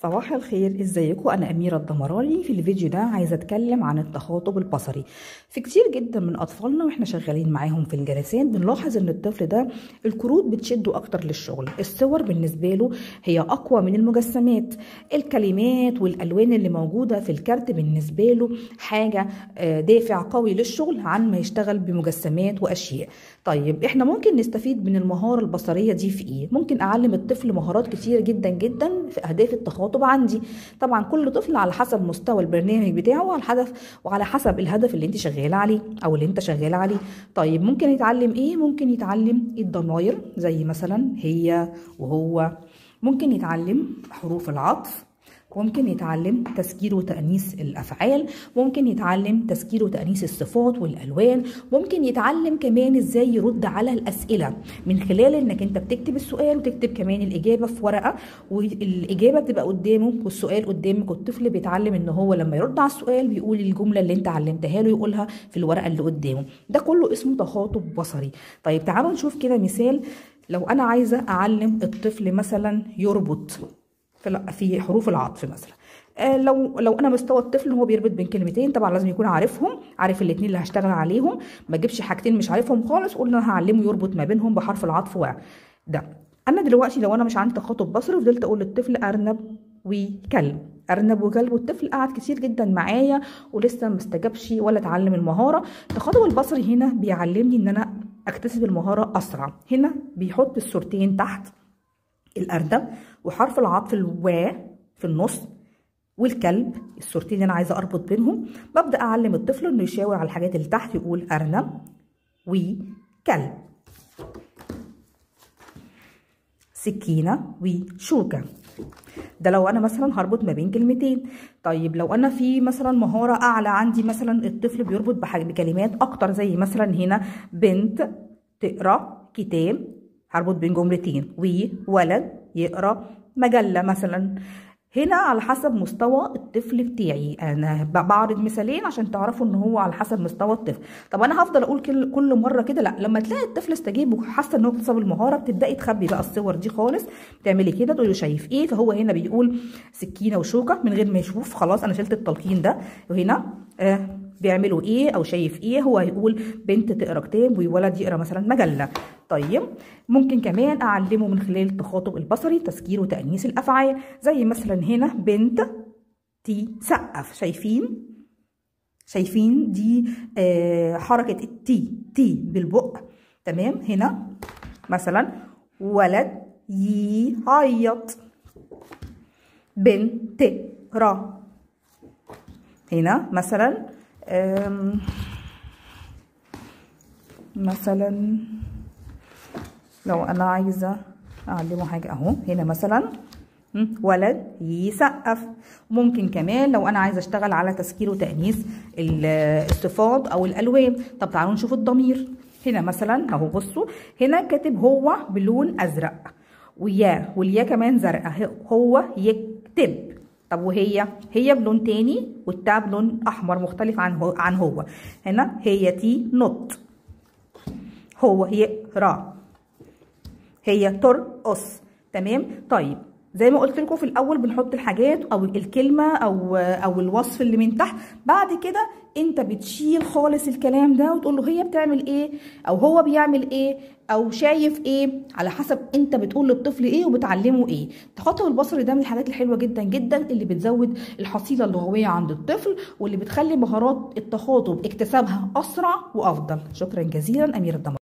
صباح الخير ازيكم انا اميره الدمراني في الفيديو ده عايزه اتكلم عن التخاطب البصري في كتير جدا من اطفالنا واحنا شغالين معاهم في الجلسات بنلاحظ ان الطفل ده الكروت بتشده اكتر للشغل الصور بالنسبه له هي اقوى من المجسمات الكلمات والالوان اللي موجوده في الكارت بالنسبه له حاجه دافع قوي للشغل عن ما يشتغل بمجسمات واشياء طيب احنا ممكن نستفيد من المهاره البصريه دي في ايه ممكن اعلم الطفل مهارات كتير جدا جدا في اهداف التخاطب عندي طبعا كل طفل على حسب مستوى البرنامج بتاعه وعلى الهدف وعلى حسب الهدف اللي انت شغاله عليه او اللي انت شغاله عليه طيب ممكن يتعلم ايه ممكن يتعلم الضماير زي مثلا هي وهو ممكن يتعلم حروف العطف ممكن يتعلم تسجيل وتأنيث الأفعال ممكن يتعلم تسجيل وتأنيث الصفات والألوان ممكن يتعلم كمان إزاي يرد على الأسئلة من خلال إنك أنت بتكتب السؤال وتكتب كمان الإجابة في ورقة والإجابة بتبقى قدامه والسؤال قدامك والطفل بيتعلم إن هو لما يرد على السؤال بيقول الجملة اللي أنت علمتها له يقولها في الورقة اللي قدامه ده كله اسمه تخاطب بصري طيب تعالوا نشوف كده مثال لو أنا عايزة أعلم الطفل مثلا يربط في حروف العطف مثلا آه لو لو انا مستوى الطفل هو بيربط بين كلمتين طبعا لازم يكون عارفهم عارف الاثنين اللي هشتغل عليهم ما اجيبش حاجتين مش عارفهم خالص قلنا انا هعلمه يربط ما بينهم بحرف العطف و ده انا دلوقتي لو انا مش عندي تخاطب بصري فضلت اقول للطفل ارنب وكلب ارنب وكلب والطفل قعد كتير جدا معايا ولسه ما استجابش ولا اتعلم المهاره التخاطب البصري هنا بيعلمني ان انا اكتسب المهاره اسرع هنا بيحط الصورتين تحت الأردب وحرف العطف الوا في النص والكلب الصورتين اللي انا عايزه اربط بينهم ببدا اعلم الطفل انه يشاور على الحاجات اللي تحت يقول ارنب وكلب سكينه وشوكه ده لو انا مثلا هربط ما بين كلمتين طيب لو انا في مثلا مهاره اعلى عندي مثلا الطفل بيربط بكلمات اكتر زي مثلا هنا بنت تقرا كتاب هربط بين جملتين وولد يقرا مجله مثلا هنا على حسب مستوى الطفل بتاعي انا بعرض مثالين عشان تعرفوا ان هو على حسب مستوى الطفل طب انا هفضل اقول كل مره كده لا لما تلاقي الطفل استجيب وحاسه ان هو اكتسب المهاره بتبداي تخبي بقى الصور دي خالص بتعملي كده تقولي شايف ايه فهو هنا بيقول سكينه وشوكه من غير ما يشوف خلاص انا شلت التلقين ده وهنا آه بيعملوا ايه او شايف ايه هو هيقول بنت تقرا كتاب وولد يقرا مثلا مجله طيب ممكن كمان اعلمه من خلال التخاطب البصري تسجيل وتانيث الافعال زي مثلا هنا بنت تي سقف شايفين شايفين دي آه حركه التي تي بالبق تمام هنا مثلا ولد يعيط بنت تقرا هنا مثلا مثلا لو انا عايزه اعلمه حاجه اهو هنا مثلا ولد يسقف ممكن كمان لو انا عايزه اشتغل على تسكير وتانيث الصفات او الالوان طب تعالوا نشوف الضمير هنا مثلا اهو بصوا هنا كاتب هو بلون ازرق ويا واليا كمان زرقاء هو يكتب طب وهي هي بلون تاني والتاء بلون احمر مختلف عن هو عن هو هنا هي تي نط هو يقرا هي ترقص تمام طيب زي ما قلت لكم في الاول بنحط الحاجات او الكلمه او او الوصف اللي من تحت بعد كده انت بتشيل خالص الكلام ده وتقول له هي بتعمل ايه او هو بيعمل ايه او شايف ايه على حسب انت بتقول للطفل ايه وبتعلمه ايه التخاطب البصري ده من الحاجات الحلوه جدا جدا اللي بتزود الحصيله اللغويه عند الطفل واللي بتخلي مهارات التخاطب اكتسابها اسرع وافضل شكرا جزيلا اميره الدمر